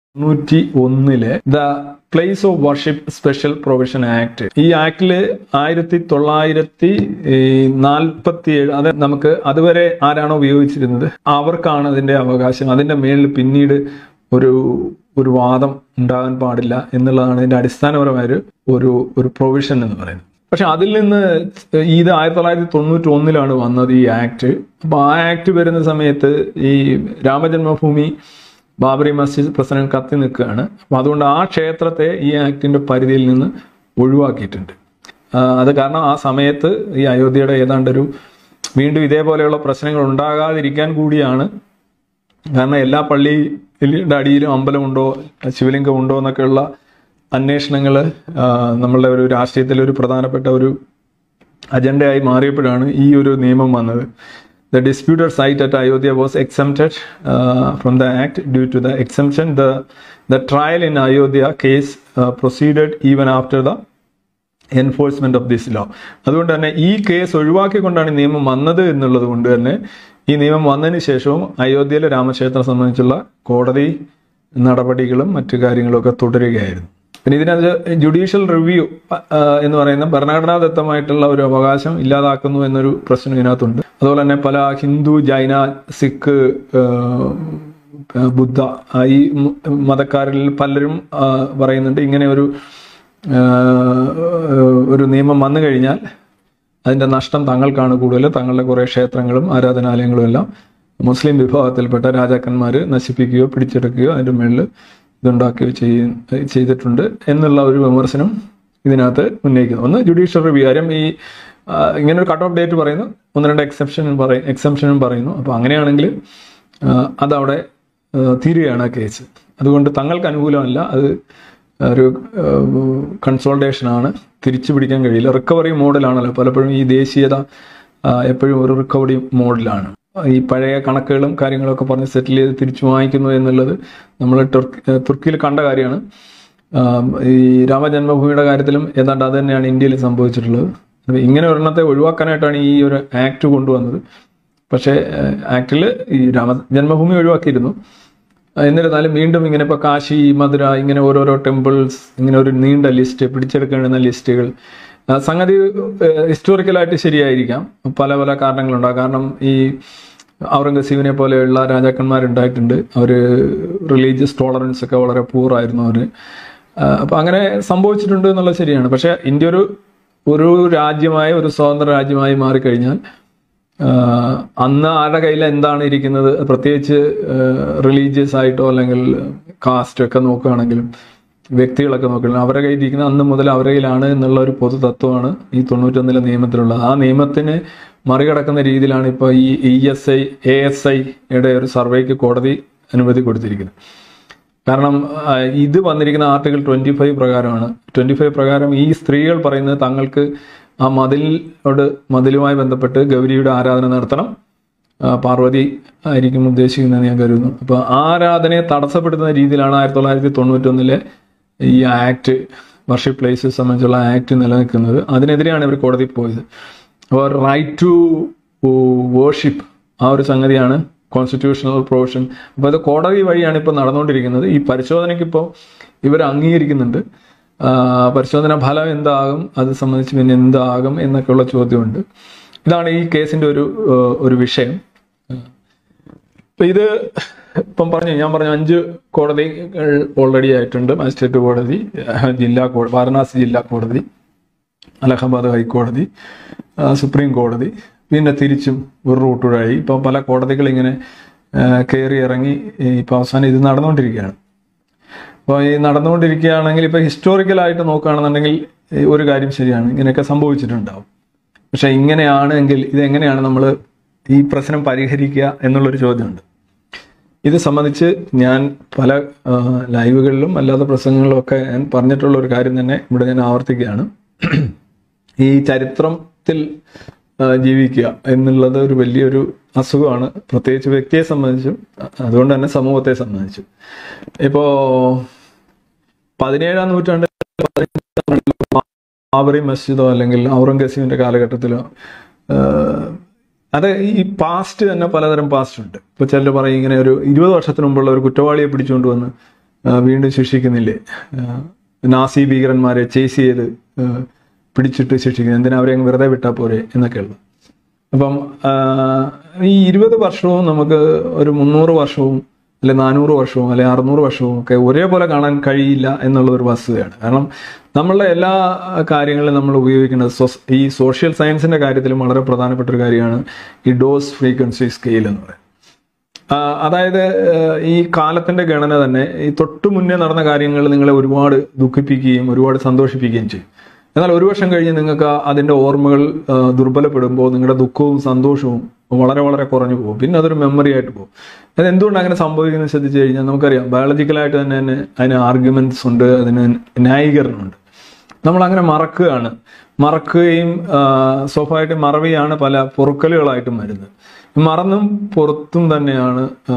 തൊണ്ണൂറ്റി ഒന്നിലെ the place of worship special provision act ഈ ആക്ടില് ആയിരത്തി തൊള്ളായിരത്തി നാൽപ്പത്തി ഏഴ് അത് നമുക്ക് അതുവരെ ആരാണോ ഉപയോഗിച്ചിരുന്നത് അവർക്കാണ് അതിന്റെ അവകാശം അതിന്റെ മേളിൽ പിന്നീട് ഒരു ഒരു വാദം ഉണ്ടാകാൻ പാടില്ല എന്നുള്ളതാണ് ഇതിന്റെ അടിസ്ഥാനപരമായ ഒരു ഒരു ഒരു പ്രൊവിഷൻ എന്ന് പറയുന്നത് പക്ഷെ അതിൽ നിന്ന് ഇത് ആയിരത്തി തൊള്ളായിരത്തി തൊണ്ണൂറ്റി ഒന്നിലാണ് വന്നത് ഈ ആക്ട് അപ്പൊ ആ ആക്ട് വരുന്ന സമയത്ത് ഈ രാമജന്മഭൂമി ബാബറി മസ്ജിദ് പ്രസിഡന്റ് കത്തി നിൽക്കുകയാണ് അപ്പം അതുകൊണ്ട് ആ ക്ഷേത്രത്തെ ഈ ആക്ടിന്റെ പരിധിയിൽ നിന്ന് ഒഴിവാക്കിയിട്ടുണ്ട് ആ, അത് കാരണം ആ സമയത്ത് ഈ അയോധ്യയുടെ ഏതാണ്ടൊരു വീണ്ടും ഇതേപോലെയുള്ള പ്രശ്നങ്ങൾ ഉണ്ടാകാതിരിക്കാൻ കൂടിയാണ് കാരണം എല്ലാ പള്ളിയുടെ അടിയിലും അമ്പലമുണ്ടോ ശിവലിംഗം ഉണ്ടോ എന്നൊക്കെയുള്ള അന്വേഷണങ്ങൾ നമ്മളുടെ ഒരു രാഷ്ട്രീയത്തിലെ ഒരു പ്രധാനപ്പെട്ട ഒരു അജണ്ടയായി മാറിയപ്പോഴാണ് ഈ ഒരു നിയമം വന്നത് the disputed site at Ayodhya was exempted from the act due to the exemption the the trial in Ayodhya case proceeded even after the enforcement of this law അതുകൊണ്ട് തന്നെ ഈ കേസ് ഒഴിവാക്കിക്കൊണ്ടാണ് ഈ നിയമം വന്നത് എന്നുള്ളത് കൊണ്ട് തന്നെ ഈ നിയമം വന്നതിന് ശേഷവും അയോധ്യയിലെ രാമക്ഷേത്രം സംബന്ധിച്ചുള്ള കോടതി നടപടികളും മറ്റു കാര്യങ്ങളും ഒക്കെ തുടരുകയായിരുന്നു പിന്നെ ഇതിനകത്ത് ജുഡീഷ്യൽ റിവ്യൂ എന്ന് പറയുന്ന ഭരണഘടനാദത്തമായിട്ടുള്ള ഒരു അവകാശം ഇല്ലാതാക്കുന്നു എന്നൊരു പ്രശ്നം ഇതിനകത്തുണ്ട് അതുപോലെ തന്നെ പല ഹിന്ദു ജൈന സിഖ് ആ, ബുദ്ധ ആ, ഈ മ- മതക്കാരിൽ പലരും ആ, പറയുന്നുണ്ട് ഇങ്ങനെ ഒരു ആ, ഒരു നിയമം വന്നു കഴിഞ്ഞാൽ അതിന്റെ നഷ്ടം തങ്ങൾക്കാണ് കൂടുതൽ തങ്ങളുടെ കുറേ ക്ഷേത്രങ്ങളും ആരാധനാലയങ്ങളും എല്ലാം മുസ്ലിം വിഭാഗത്തിൽപ്പെട്ട രാജാക്കന്മാർ നശിപ്പിക്കുകയോ പിടിച്ചെടുക്കുകയോ അതിന്റെ മുകളിൽ ഇതുണ്ടാക്കുകയോ ചെയ്യ ചെയ്തിട്ടുണ്ട് എന്നുള്ള ഒരു വിമർശനം ഇതിനകത്ത് ഉന്നയിക്കുന്നു ഒന്ന് ജുഡീഷ്യൽ റിവ്യൂ കാര്യം ഈ ആ, ഇങ്ങനെ ഒരു കട്ട് ഓഫ് ഡേറ്റ് പറയുന്നു ഒന്ന് രണ്ട് എക്സെപ്ഷനും പറയും എക്സംഷനും പറയുന്നു അപ്പോൾ അങ്ങനെയാണെങ്കിൽ ആ, അതവിടെ ആ, തീരുകയാണ് ആ കേസ് അതുകൊണ്ട് തങ്ങൾക്ക് അനുകൂലമല്ല അത് ഒരു കൺസോൾട്ടേഷൻ ആണ് തിരിച്ചു പിടിക്കാൻ കഴിയില്ല റിക്കവറി മോഡലാണല്ലോ പലപ്പോഴും ഈ ദേശീയത ആ, എപ്പോഴും ഒരു റിക്കവറി മോഡലാണ് ഈ പഴയ കണക്കുകളും കാര്യങ്ങളൊക്കെ പറഞ്ഞ് സെറ്റിൽ ചെയ്ത് തിരിച്ചു വാങ്ങിക്കുന്നു എന്നുള്ളത് നമ്മൾ തുർക്കി തുർക്കിയിൽ കണ്ട കാര്യമാണ് ആം, ഈ രാമജന്മഭൂമിയുടെ കാര്യത്തിലും ഏതാണ്ട് അത് തന്നെയാണ് ഇന്ത്യയിൽ സംഭവിച്ചിട്ടുള്ളത് അപ്പൊ ഇങ്ങനെ ഒരെണ്ണത്തെ ഒഴിവാക്കാനായിട്ടാണ് ഈ ഒരു ആക്ട് കൊണ്ടുവന്നത് പക്ഷേ ആക്ടിൽ ഈ രാമ ജന്മഭൂമി ഒഴിവാക്കിയിരുന്നു എന്നിരുന്നാലും വീണ്ടും ഇങ്ങനെ ഇപ്പോൾ കാശി മധുര ഇങ്ങനെ ഓരോരോ ടെമ്പിൾസ് ഇങ്ങനെ ഒരു നീണ്ട ലിസ്റ്റ് പിടിച്ചെടുക്കേണ്ടുന്ന ലിസ്റ്റുകൾ ആ, സംഗതി ഹിസ്റ്റോറിക്കലായിട്ട് ശരിയായിരിക്കാം പല പല കാരണങ്ങളുണ്ടാകും കാരണം ഈ ഔറംഗസീബിനെ പോലെയുള്ള രാജാക്കന്മാരുണ്ടായിട്ടുണ്ട് അവർ റിലീജിയസ് ടോളറൻസ് ഒക്കെ വളരെ പൂറായിരുന്നു അവർ അപ്പം അങ്ങനെ സംഭവിച്ചിട്ടുണ്ട് എന്നുള്ളത് ശരിയാണ് പക്ഷേ ഇന്ത്യ ഒരു ഒരു രാജ്യമായി ഒരു സ്വതന്ത്ര രാജ്യമായി മാറിക്കഴിഞ്ഞാൽ ആഹ് അന്ന് ആരുടെ കയ്യിൽ എന്താണ് ഇരിക്കുന്നത് പ്രത്യേകിച്ച് റിലീജിയസ് ആയിട്ടോ അല്ലെങ്കിൽ കാസ്റ്റ് ഒക്കെ നോക്കുകയാണെങ്കിലും വ്യക്തികളൊക്കെ നോക്കുകയാണെങ്കിൽ അവരുടെ കയ്യിൽ ഇരിക്കുന്ന അന്ന് മുതൽ അവരുടെ കയ്യിലാണ് എന്നുള്ള ഒരു പൊതു തത്വമാണ് ഈ തൊണ്ണൂറ്റൊന്നിലെ നിയമത്തിലുള്ളത് ആ നിയമത്തിന് മറികടക്കുന്ന രീതിയിലാണ് ഇപ്പോൾ ഈ E S I A S ഐയുടെ ഒരു സർവേക്ക് കോടതി അനുമതി കൊടുത്തിരിക്കുന്നത് കാരണം ആ, ഇത് വന്നിരിക്കുന്ന ആർട്ടിക്കിൾ ട്വന്റി ഫൈവ് പ്രകാരമാണ് ട്വന്റി ഫൈവ് പ്രകാരം ഈ സ്ത്രീകൾ പറയുന്നത് തങ്ങൾക്ക് ആ മതിലിനോട് മതിലുമായി ബന്ധപ്പെട്ട് ഗൗരിയുടെ ആരാധന നടത്തണം ആ, പാർവതി ആയിരിക്കും ഉദ്ദേശിക്കുന്നതെന്ന് ഞാൻ കരുതുന്നു അപ്പൊ ആ ആരാധനയെ തടസ്സപ്പെടുത്തുന്ന രീതിയിലാണ് ആയിരത്തി തൊള്ളായിരത്തി തൊണ്ണൂറ്റൊന്നിലെ ഈ ആക്ട് വർഷിപ്പ് പ്ലേസസ് സംബന്ധിച്ചുള്ള ആക്ട് നിലനിൽക്കുന്നത് അതിനെതിരെയാണ് ഇവർ കോടതി പോയത് അപ്പോൾ റൈറ്റ് ടു വേർഷിപ്പ് ആ ഒരു സംഗതിയാണ് കോൺസ്റ്റിറ്റ്യൂഷണൽ പ്രൊവിഷൻ അപ്പോൾ അത് കോടതി വഴിയാണ് ഇപ്പോൾ നടന്നുകൊണ്ടിരിക്കുന്നത് ഈ പരിശോധനയ്ക്ക് ഇപ്പോൾ ഇവർ അംഗീകരിക്കുന്നുണ്ട് ആ, പരിശോധന ഫലം എന്താകും അത് സംബന്ധിച്ച് പിന്നെ എന്താകും എന്നൊക്കെയുള്ള ചോദ്യമുണ്ട് ഇതാണ് ഈ കേസിന്റെ ഒരു ആ, ഒരു വിഷയം ഇപ്പൊ ഇത് ഇപ്പം പറഞ്ഞു ഞാൻ പറഞ്ഞു അഞ്ച് കോടതികൾ ഓൾറെഡി ആയിട്ടുണ്ട് മജിസ്ട്രേറ്റ് കോടതി ജില്ലാ കോടതി വാരണാസി ജില്ലാ കോടതി അലഹബാദ് ഹൈക്കോടതി ആ, സുപ്രീം കോടതി പിന്നെ തിരിച്ചും ഒരു റൂട്ട് വഴി ഇപ്പം പല കോടതികൾ ഇങ്ങനെ ആ, കയറി ഇറങ്ങി ഇപ്പം അവസാനം ഇത് നടന്നുകൊണ്ടിരിക്കുകയാണ് അപ്പോൾ ഈ നടന്നുകൊണ്ടിരിക്കുകയാണെങ്കിൽ ഇപ്പം ഹിസ്റ്റോറിക്കലായിട്ട് നോക്കുകയാണെന്നുണ്ടെങ്കിൽ ഈ ഒരു കാര്യം ശരിയാണ് ഇങ്ങനെയൊക്കെ സംഭവിച്ചിട്ടുണ്ടാവും പക്ഷെ ഇങ്ങനെയാണെങ്കിൽ ഇതെങ്ങനെയാണ് നമ്മൾ ഈ പ്രശ്നം പരിഹരിക്കുക എന്നുള്ളൊരു ചോദ്യമുണ്ട് ഇത് സംബന്ധിച്ച് ഞാൻ പല ആ, ലൈവുകളിലും അല്ലാത്ത പ്രസംഗങ്ങളിലും ഒക്കെ ഞാൻ പറഞ്ഞിട്ടുള്ള ഒരു കാര്യം തന്നെ ഇവിടെ ഞാൻ ആവർത്തിക്കുകയാണ് ഈ ചരിത്രത്തിൽ ആ, ജീവിക്കുക എന്നുള്ളത് ഒരു വലിയൊരു അസുഖമാണ് പ്രത്യേകിച്ച് വ്യക്തിയെ സംബന്ധിച്ചും അതുകൊണ്ട് തന്നെ സമൂഹത്തെ സംബന്ധിച്ചും ഇപ്പോ പതിനേഴാം നൂറ്റാണ്ടിൽ ബാബറി മസ്ജിദോ അല്ലെങ്കിൽ ഔറംഗസീബിന്റെ കാലഘട്ടത്തിലോ ആ, അത് ഈ പാസ്റ്റ് തന്നെ പലതരം പാസ്റ്റ് ഉണ്ട് ഇപ്പൊ ചിലർ പറയും ഇങ്ങനെ ഒരു ഇരുപത് വർഷത്തിന് മുമ്പുള്ള ഒരു കുറ്റവാളിയെ പിടിച്ചുകൊണ്ട് വന്ന് ആ, വീണ്ടും ശിക്ഷിക്കുന്നില്ലേ ആ, നാസി ഭീകരന്മാരെ ചേസ് ചെയ്ത് ആ, പിടിച്ചിട്ട് ശിക്ഷിക്കുന്നു എന്തിനാ അവരെ അങ്ങ് വെറുതെ വിട്ടാൽ പോരെ എന്നൊക്കെയുള്ളത് അപ്പം ആ, ഈ ഇരുപത് വർഷവും നമുക്ക് ഒരു മുന്നൂറ് വർഷവും അല്ലെ നാനൂറ് വർഷവും അല്ലെ അറുന്നൂറ് വർഷവും ഒക്കെ ഒരേപോലെ കാണാൻ കഴിയില്ല എന്നുള്ള ഒരു വസ്തുതയാണ് കാരണം നമ്മളുടെ എല്ലാ കാര്യങ്ങളും നമ്മൾ ഉപയോഗിക്കുന്നത് സൊസ്- ഈ സോഷ്യൽ സയൻസിന്റെ കാര്യത്തിലും വളരെ പ്രധാനപ്പെട്ട ഒരു കാര്യമാണ് ഈ ഡോസ് ഫ്രീക്വൻസി സ്കെയിൽ എന്ന് പറയുന്നത് ആ, അതായത് ഏഹ്, ഈ കാലത്തിന്റെ ഗണന തന്നെ ഈ തൊട്ടു മുന്നേ നടന്ന കാര്യങ്ങൾ നിങ്ങളെ ഒരുപാട് ദുഃഖിപ്പിക്കുകയും ഒരുപാട് സന്തോഷിപ്പിക്കുകയും ചെയ്യും എന്നാൽ ഒരു വർഷം കഴിഞ്ഞ് നിങ്ങൾക്ക് ആ- അതിന്റെ ഓർമ്മകൾ ആ, ദുർബലപ്പെടുമ്പോൾ നിങ്ങളുടെ ദുഃഖവും സന്തോഷവും വളരെ വളരെ കുറഞ്ഞു പോകും പിന്നെ അതൊരു മെമ്മറി ആയിട്ട് പോകും അത് എന്തുകൊണ്ട് അങ്ങനെ സംഭവിക്കുന്നത് ശ്രദ്ധിച്ചു കഴിഞ്ഞാൽ നമുക്കറിയാം ബയോളജിക്കലായിട്ട് തന്നെ തന്നെ അതിന് ആർഗ്യുമെന്റ്സ് ഉണ്ട് അതിന് ന്യായീകരണമുണ്ട് നമ്മൾ അങ്ങനെ മറക്കുകയാണ് മറക്കുകയും ആ, സ്വാഭാവികമായിട്ടും മറവിയാണ് പല പൊറുക്കലുകളായിട്ടും വരുന്നത് മറന്നും പുറത്തും തന്നെയാണ് ആ,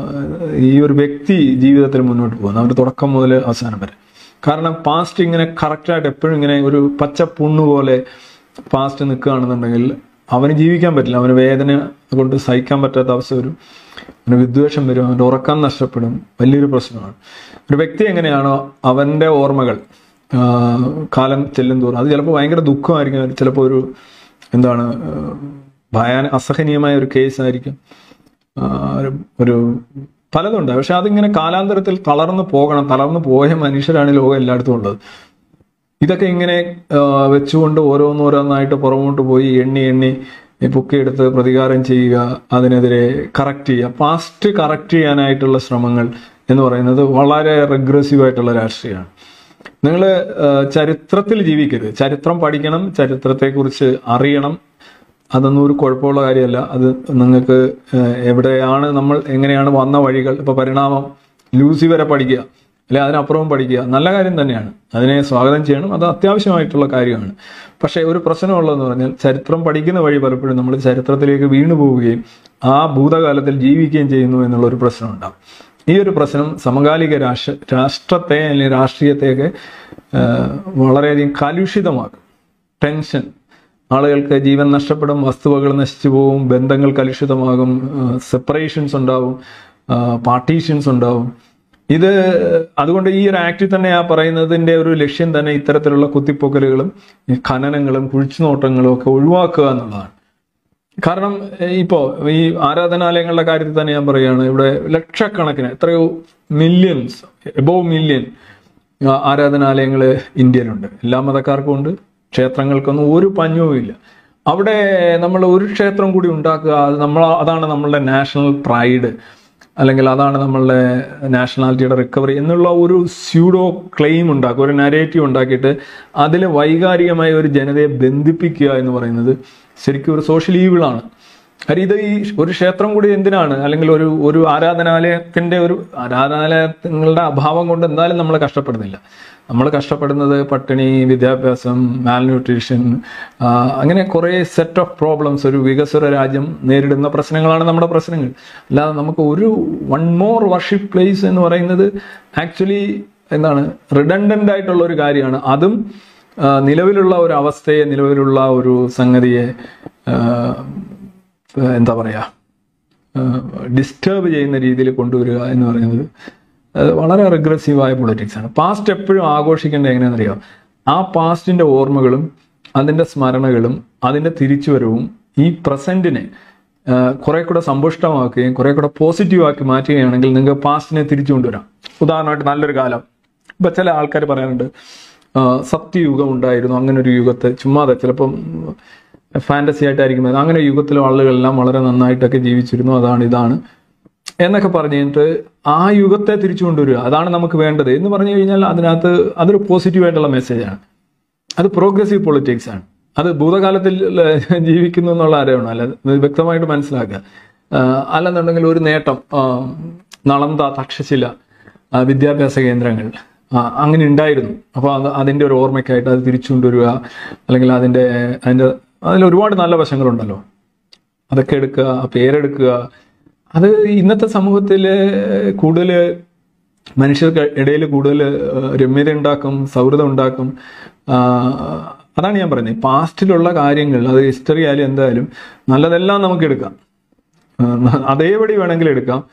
ഈ ഒരു വ്യക്തി ജീവിതത്തിൽ മുന്നോട്ട് പോകുന്നത് അവരുടെ തുടക്കം മുതൽ അവസാനം വരെ കാരണം പാസ്റ്റ് ഇങ്ങനെ കറക്റ്റായിട്ട് എപ്പോഴും ഇങ്ങനെ ഒരു പച്ച പുണ്ണു പോലെ പാസ്റ്റ് നിൽക്കുകയാണെന്നുണ്ടെങ്കിൽ അവന് ജീവിക്കാൻ പറ്റില്ല അവന് വേദന കൊണ്ട് സഹിക്കാൻ പറ്റാത്ത അവസ്ഥ വരും അവന് വിദ്വേഷം വരും അവൻ്റെ ഉറക്കം നഷ്ടപ്പെടും വലിയൊരു പ്രശ്നമാണ് ഒരു വ്യക്തി എങ്ങനെയാണോ അവൻ്റെ ഓർമ്മകൾ ആ, കാലം ചെല്ലും തോറും അത് ചിലപ്പോൾ ഭയങ്കര ദുഃഖമായിരിക്കും ചിലപ്പോൾ ഒരു എന്താണ് ആ, ഭയാന അസഹനീയമായ ഒരു കേസായിരിക്കും ആ, ഒരു- ഒരു പലതുണ്ട് പക്ഷെ അതിങ്ങനെ കാലാന്തരത്തിൽ തളർന്നു പോകണം തളർന്നു പോയ മനുഷ്യരാണ് ഈ ലോകം എല്ലായിടത്തും ഉള്ളത് ഇതൊക്കെ ഇങ്ങനെ ആ, വെച്ചുകൊണ്ട് ഓരോന്നോരോന്നായിട്ട് പുറമോട്ട് പോയി എണ്ണി എണ്ണി ഈ പൊക്കിയെടുത്ത് പ്രതികാരം ചെയ്യുക അതിനെതിരെ കറക്റ്റ് ചെയ്യുക പാസ്റ്റ് കറക്റ്റ് ചെയ്യാനായിട്ടുള്ള ശ്രമങ്ങൾ എന്ന് പറയുന്നത് വളരെ റിഗ്രസീവ് ആയിട്ടുള്ള രാഷ്ട്രീയമാണ് നിങ്ങൾ ചരിത്രത്തിൽ ജീവിക്കരുത് ചരിത്രം പഠിക്കണം ചരിത്രത്തെക്കുറിച്ച് അറിയണം അതൊന്നും ഒരു കുഴപ്പമുള്ള കാര്യമല്ല അത് നിങ്ങൾക്ക് ഏഹ്, എവിടെയാണ് നമ്മൾ എങ്ങനെയാണ് വന്ന വഴികൾ ഇപ്പൊ പരിണാമം ലൂസി വരെ പഠിക്കുക അല്ലെ അതിനപ്പുറവും പഠിക്കുക നല്ല കാര്യം തന്നെയാണ് അതിനെ സ്വാഗതം ചെയ്യണം അത് അത്യാവശ്യമായിട്ടുള്ള കാര്യമാണ് പക്ഷേ ഒരു പ്രശ്നമുള്ളതെന്ന് പറഞ്ഞാൽ ചരിത്രം പഠിക്കുന്ന വഴി പലപ്പോഴും നമ്മൾ ചരിത്രത്തിലേക്ക് വീണു പോവുകയും ആ ഭൂതകാലത്തിൽ ജീവിക്കുകയും ചെയ്യുന്നു എന്നുള്ള ഒരു പ്രശ്നം ഉണ്ടാവും ഈ ഒരു പ്രശ്നം സമകാലിക രാഷ്ട്ര രാഷ്ട്രത്തെ അല്ലെങ്കിൽ രാഷ്ട്രീയത്തെയൊക്കെ ഏഹ്, വളരെയധികം കലുഷിതമാക്കും ടെൻഷൻ ആളുകൾക്ക് ജീവൻ നഷ്ടപ്പെടും വസ്തുവകൾ നശിച്ചു പോകും ബന്ധങ്ങൾ കലുഷിതമാകും സെപ്പറേഷൻസ് ഉണ്ടാവും പാർട്ടീഷൻസ് ഉണ്ടാവും ഇത് അതുകൊണ്ട് ഈ ഒരു ആക്ടിൽ തന്നെ ആ പറയുന്നതിന്റെ ഒരു ലക്ഷ്യം തന്നെ ഇത്തരത്തിലുള്ള കുത്തിപ്പൊക്കലുകളും ഈ ഖനനങ്ങളും കുഴിച്ചുനോട്ടങ്ങളും ഒക്കെ ഒഴിവാക്കുക എന്നുള്ളതാണ് കാരണം ഏഹ്, ഇപ്പോ ഈ ആരാധനാലയങ്ങളുടെ കാര്യത്തിൽ തന്നെ ഞാൻ പറയുകയാണ് ഇവിടെ ലക്ഷക്കണക്കിന് എത്രയോ മില്യൺസ് എബോവ് മില്യൺ ആരാധനാലയങ്ങൾ ഇന്ത്യയിലുണ്ട് എല്ലാ മതക്കാർക്കും ഉണ്ട് ക്ഷേത്രങ്ങൾക്കൊന്നും ഒരു പഞ്ഞവും ഇല്ല അവിടെ നമ്മൾ ഒരു ക്ഷേത്രം കൂടി ഉണ്ടാക്കുക അത് നമ്മൾ അതാണ് നമ്മളുടെ നാഷണൽ പ്രൈഡ് അല്ലെങ്കിൽ അതാണ് നമ്മളുടെ നാഷണാലിറ്റിയുടെ റിക്കവറി എന്നുള്ള ഒരു സ്യൂഡോ ക്ലെയിം ഉണ്ടാക്കുക ഒരു നരേറ്റീവ് ഉണ്ടാക്കിയിട്ട് അതിൽ വൈകാരികമായ ഒരു ജനതയെ ബന്ധിപ്പിക്കുക എന്ന് പറയുന്നത് ശരിക്കും ഒരു സോഷ്യൽ ഈവിളാണ് കാര്യം ഇത് ഈ ഒരു ക്ഷേത്രം കൂടി എന്തിനാണ് അല്ലെങ്കിൽ ഒരു ഒരു ആരാധനാലയത്തിന്റെ ഒരു ആരാധനാലയങ്ങളുടെ അഭാവം കൊണ്ട് എന്തായാലും നമ്മൾ കഷ്ടപ്പെടുന്നില്ല നമ്മൾ കഷ്ടപ്പെടുന്നത് പട്ടിണി വിദ്യാഭ്യാസം മാൽന്യൂട്രീഷൻ അങ്ങനെ കുറേ സെറ്റ് ഓഫ് പ്രോബ്ലംസ് ഒരു വികസ്വര രാജ്യം നേരിടുന്ന പ്രശ്നങ്ങളാണ് നമ്മുടെ പ്രശ്നങ്ങൾ അല്ലാതെ നമുക്ക് ഒരു വൺ മോർ വർഷിപ്പ് പ്ലേസ് എന്ന് പറയുന്നത് ആക്ച്വലി എന്താണ് റിഡൻഡന്റ് ആയിട്ടുള്ള ഒരു കാര്യമാണ് അതും ആ, നിലവിലുള്ള ഒരു അവസ്ഥയെ നിലവിലുള്ള ഒരു സംഗതിയെ ആ, എന്താ പറയാ ഡിസ്റ്റർബ് ചെയ്യുന്ന രീതിയിൽ കൊണ്ടുവരിക എന്ന് പറയുന്നത് അത് വളരെ റിഗ്രസീവായ പൊളിറ്റിക്സ് ആണ് പാസ്റ്റ് എപ്പോഴും ആഘോഷിക്കേണ്ടത് എങ്ങനെയാണെന്ന് അറിയാം ആ പാസ്റ്റിന്റെ ഓർമ്മകളും അതിന്റെ സ്മരണകളും അതിന്റെ തിരിച്ചുവരവും ഈ പ്രസന്റിനെ കുറെ കൂടെ സമ്പുഷ്ടമാക്കുകയും കുറെ കൂടെ പോസിറ്റീവ് ആക്കി മാറ്റുകയാണെങ്കിൽ നിങ്ങൾക്ക് പാസ്റ്റിനെ തിരിച്ചു കൊണ്ടുവരാം ഉദാഹരണമായിട്ട് നല്ലൊരു കാലം ഇപ്പൊ ചില ആൾക്കാർ പറയാറുണ്ട് ആ, സത്യയുഗം ഉണ്ടായിരുന്നു അങ്ങനെ ഒരു യുഗത്തെ ചുമ്മാതെ ചിലപ്പം ഫാന്റസി ആയിട്ടായിരിക്കും അത്. അങ്ങനെ യുഗത്തിലെ ആളുകളെല്ലാം വളരെ നന്നായിട്ടൊക്കെ ജീവിച്ചിരുന്നു അതാണ് ഇതാണ് എന്നൊക്കെ പറഞ്ഞു കഴിഞ്ഞിട്ട് ആ യുഗത്തെ തിരിച്ചു കൊണ്ടുവരിക അതാണ് നമുക്ക് വേണ്ടത് എന്ന് പറഞ്ഞു കഴിഞ്ഞാൽ അതിനകത്ത് അതൊരു പോസിറ്റീവ് ആയിട്ടുള്ള മെസ്സേജാണ് അത് പ്രോഗ്രസീവ് പൊളിറ്റിക്സ് ആണ് അത് ഭൂതകാലത്തിൽ ഏഹ്, ജീവിക്കുന്നു എന്നുള്ള അറിയണം അല്ല ഇത് വ്യക്തമായിട്ട് മനസ്സിലാക്കുക ആഹ് അല്ലെന്നുണ്ടെങ്കിൽ ഒരു നേട്ടം ആഹ് നളന്ത തക്ഷശില ആഹ് വിദ്യാഭ്യാസ കേന്ദ്രങ്ങൾ ആഹ് അങ്ങനെ ഉണ്ടായിരുന്നു അപ്പോൾ അത് അതിൻ്റെ ഒരു ഓർമ്മയ്ക്കായിട്ട് അത് തിരിച്ചു കൊണ്ടുവരിക അല്ലെങ്കിൽ അതിൻ്റെ അതിൻ്റെ അതിൽ ഒരുപാട് നല്ല വശങ്ങളുണ്ടല്ലോ അതൊക്കെ എടുക്കുക ആ പേരെടുക്കുക അത് ഇന്നത്തെ സമൂഹത്തിൽ കൂടുതൽ മനുഷ്യർക്ക് ഇടയിൽ കൂടുതൽ രമ്യത ഉണ്ടാക്കും സൗഹൃദം ഉണ്ടാക്കും ആ, അതാണ് ഞാൻ പറയുന്നത് പാസ്റ്റിലുള്ള കാര്യങ്ങൾ അത് ഹിസ്റ്ററി ആയാലും എന്തായാലും നല്ലതെല്ലാം നമുക്ക് എടുക്കാം ആ, അതേപടി വേണമെങ്കിൽ എടുക്കാം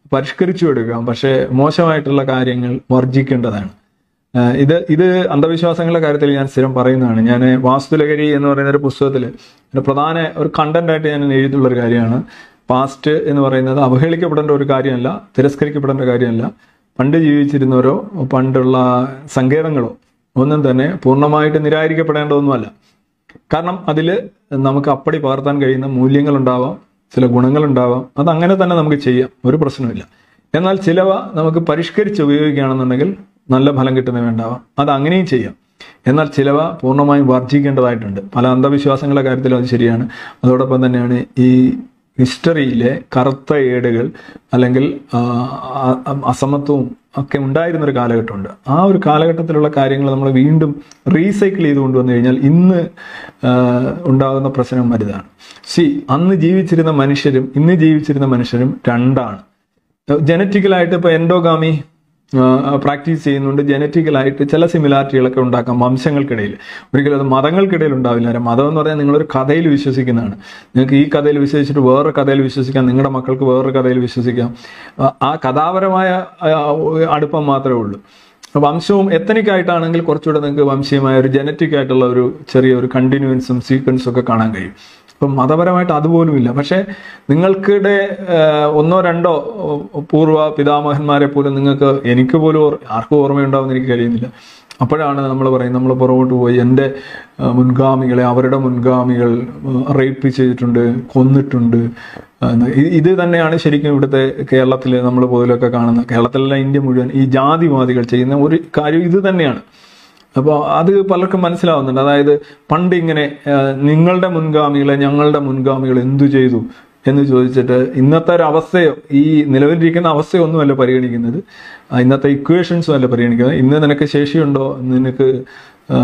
പരിഷ്കരിച്ചു എടുക്കാം പക്ഷേ മോശമായിട്ടുള്ള കാര്യങ്ങൾ വർജിക്കേണ്ടതാണ് ആഹ് ഇത് ഇത് അന്ധവിശ്വാസങ്ങളുടെ കാര്യത്തിൽ ഞാൻ സ്ഥിരം പറയുന്നതാണ് ഞാൻ വാസ്തുലഹരി എന്ന് പറയുന്ന ഒരു പുസ്തകത്തിൽ ഒരു പ്രധാന ഒരു കണ്ടന്റ് ആയിട്ട് ഞാൻ എഴുതിയിട്ടുള്ള ഒരു കാര്യമാണ് പാസ്റ്റ് എന്ന് പറയുന്നത് അവഹേളിക്കപ്പെടേണ്ട ഒരു കാര്യമല്ല തിരസ്കരിക്കപ്പെടേണ്ട കാര്യമല്ല പണ്ട് ജീവിച്ചിരുന്നവരോ പണ്ടുള്ള സങ്കേതങ്ങളോ ഒന്നും തന്നെ പൂർണ്ണമായിട്ട് നിരാകരിക്കപ്പെടേണ്ടതൊന്നുമല്ല കാരണം അതിൽ നമുക്ക് അപ്പടി പകർത്താൻ കഴിയുന്ന മൂല്യങ്ങളുണ്ടാവാം ചില ഗുണങ്ങളുണ്ടാവാം അത് അങ്ങനെ തന്നെ നമുക്ക് ചെയ്യാം ഒരു പ്രശ്നമില്ല എന്നാൽ ചിലവ നമുക്ക് പരിഷ്കരിച്ച് ഉപയോഗിക്കുകയാണെന്നുണ്ടെങ്കിൽ നല്ല ഫലം കിട്ടുന്നവ ഉണ്ടാവാം അത് അങ്ങനെയും ചെയ്യാം എന്നാൽ ചിലവ പൂർണ്ണമായും വർജിക്കേണ്ടതായിട്ടുണ്ട് പല അന്ധവിശ്വാസങ്ങളുടെ കാര്യത്തിലും അത് ശരിയാണ് അതോടൊപ്പം തന്നെയാണ് ഈ ഹിസ്റ്ററിയിലെ കറുത്ത ഏടുകൾ അല്ലെങ്കിൽ ആ, അ- അസമത്വവും ഒക്കെ ഉണ്ടായിരുന്ന ഒരു കാലഘട്ടമുണ്ട് ആ ഒരു കാലഘട്ടത്തിലുള്ള കാര്യങ്ങൾ നമ്മൾ വീണ്ടും റീസൈക്കിൾ ചെയ്ത് കൊണ്ടുവന്നു കഴിഞ്ഞാൽ ഇന്ന് ആ, ഉണ്ടാകുന്ന പ്രശ്നം വലുതാണ് സി അന്ന് ജീവിച്ചിരുന്ന മനുഷ്യരും ഇന്ന് ജീവിച്ചിരുന്ന മനുഷ്യരും രണ്ടാണ് ജനറ്റിക്കലായിട്ട് ഇപ്പോൾ എൻഡോഗാമി പ്രാക്ടീസ് ചെയ്യുന്നുണ്ട് ജനറ്റിക്കലായിട്ട് ചില സിമിലാരിറ്റികളൊക്കെ ഉണ്ടാക്കാം വംശങ്ങൾക്കിടയിൽ ഒരിക്കലും അത് മതങ്ങൾക്കിടയിൽ ഉണ്ടാവില്ല മതം എന്ന് പറഞ്ഞാൽ നിങ്ങളൊരു കഥയിൽ വിശ്വസിക്കുന്നതാണ് നിങ്ങൾക്ക് ഈ കഥയിൽ വിശ്വസിച്ചിട്ട് വേറൊരു കഥയിൽ വിശ്വസിക്കാം നിങ്ങളുടെ മക്കൾക്ക് വേറൊരു കഥയിൽ വിശ്വസിക്കാം ആ- ആ കഥാപരമായ ആ, അടുപ്പം മാത്രമേ ഉള്ളൂ വംശവും എത്തനിക് ആയിട്ടാണെങ്കിൽ കുറച്ചുകൂടെ നിങ്ങൾക്ക് വംശീയമായ ഒരു ജനറ്റിക് ആയിട്ടുള്ള ഒരു ചെറിയ ഒരു കണ്ടിന്യൂൻസും സീക്വൻസും ഒക്കെ കാണാൻ കഴിയും ഇപ്പം മതപരമായിട്ട് അതുപോലും ഇല്ല പക്ഷേ നിങ്ങൾക്കിടെ ഏഹ്, ഒന്നോ രണ്ടോ ഏഹ്, പൂർവ്വ പിതാമഹന്മാരെ പോലും നിങ്ങൾക്ക് എനിക്ക് പോലും ഓർ- ആർക്കും ഓർമ്മയുണ്ടാവുമെന്ന് എനിക്ക് കഴിയുന്നില്ല അപ്പോഴാണ് നമ്മൾ പറയും നമ്മൾ പുറകോട്ട് പോയി എൻ്റെ ഏഹ്, മുൻഗാമികളെ അവരുടെ മുൻഗാമികൾ റേപ്പ് ചെയ്തിട്ടുണ്ട് കൊന്നിട്ടുണ്ട് എന്ന് ഇ- ഇത് തന്നെയാണ് ശരിക്കും ഇവിടുത്തെ കേരളത്തിൽ നമ്മൾ പൊതുവിലൊക്കെ കാണുന്നത് കേരളത്തിലല്ല ഇന്ത്യ മുഴുവൻ ഈ ജാതിവാദികൾ ചെയ്യുന്ന ഒരു കാര്യം ഇത് തന്നെയാണ് അപ്പോൾ അത് പലർക്കും മനസ്സിലാവുന്നുണ്ട് അതായത് പണ്ട് ഇങ്ങനെ ആ, നിങ്ങളുടെ മുൻഗാമികളെ ഞങ്ങളുടെ മുൻഗാമികൾ എന്തു ചെയ്തു എന്ന് ചോദിച്ചിട്ട് ഇന്നത്തെ ഒരു അവസ്ഥയോ ഈ നിലവിലിരിക്കുന്ന അവസ്ഥയൊന്നുമല്ല പരിഗണിക്കുന്നത് ആ, ഇന്നത്തെ ഇക്വേഷൻസും അല്ല പരിഗണിക്കുന്നത് ഇന്ന് നിനക്ക് ശേഷിയുണ്ടോ നിനക്ക് ആ,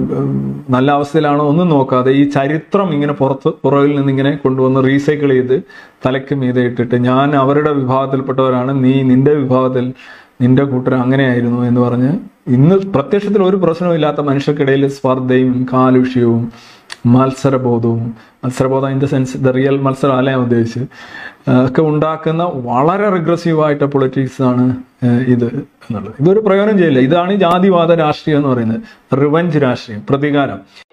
നല്ല അവസ്ഥയിലാണോ ഒന്നും നോക്കാതെ ഈ ചരിത്രം ഇങ്ങനെ പുറത്ത് പുറകിൽ നിന്ന് ഇങ്ങനെ കൊണ്ടുവന്ന് റീസൈക്കിൾ ചെയ്ത് തലയ്ക്ക് മീതെ ഇട്ടിട്ട് ഞാൻ അവരുടെ വിഭാഗത്തിൽപ്പെട്ടവരാണ് നീ നിന്റെ വിഭാഗത്തിൽ നിന്റെ കൂട്ടർ അങ്ങനെയായിരുന്നു എന്ന് പറഞ്ഞ് ഇന്ന് പ്രത്യക്ഷത്തിൽ ഒരു പ്രശ്നവുമില്ലാത്ത മനുഷ്യർക്കിടയിൽ സ്പർദ്ധയും കാലുഷ്യവും മത്സരബോധവും മത്സരബോധം in the sense the real മത്സരം അല്ല ഞാൻ ഉദ്ദേശിച്ച് ഒക്കെ ഉണ്ടാക്കുന്ന വളരെ റിഗ്രസീവ് ആയിട്ട് പൊളിറ്റിക്സ് ആണ് ഏഹ്, ഇത് എന്നുള്ളത് ഇതൊരു പ്രയോജനം ചെയ്യില്ല ഇതാണ് ഈ ജാതിവാദ രാഷ്ട്രീയം എന്ന് പറയുന്നത് റിവഞ്ച് രാഷ്ട്രീയം പ്രതികാരം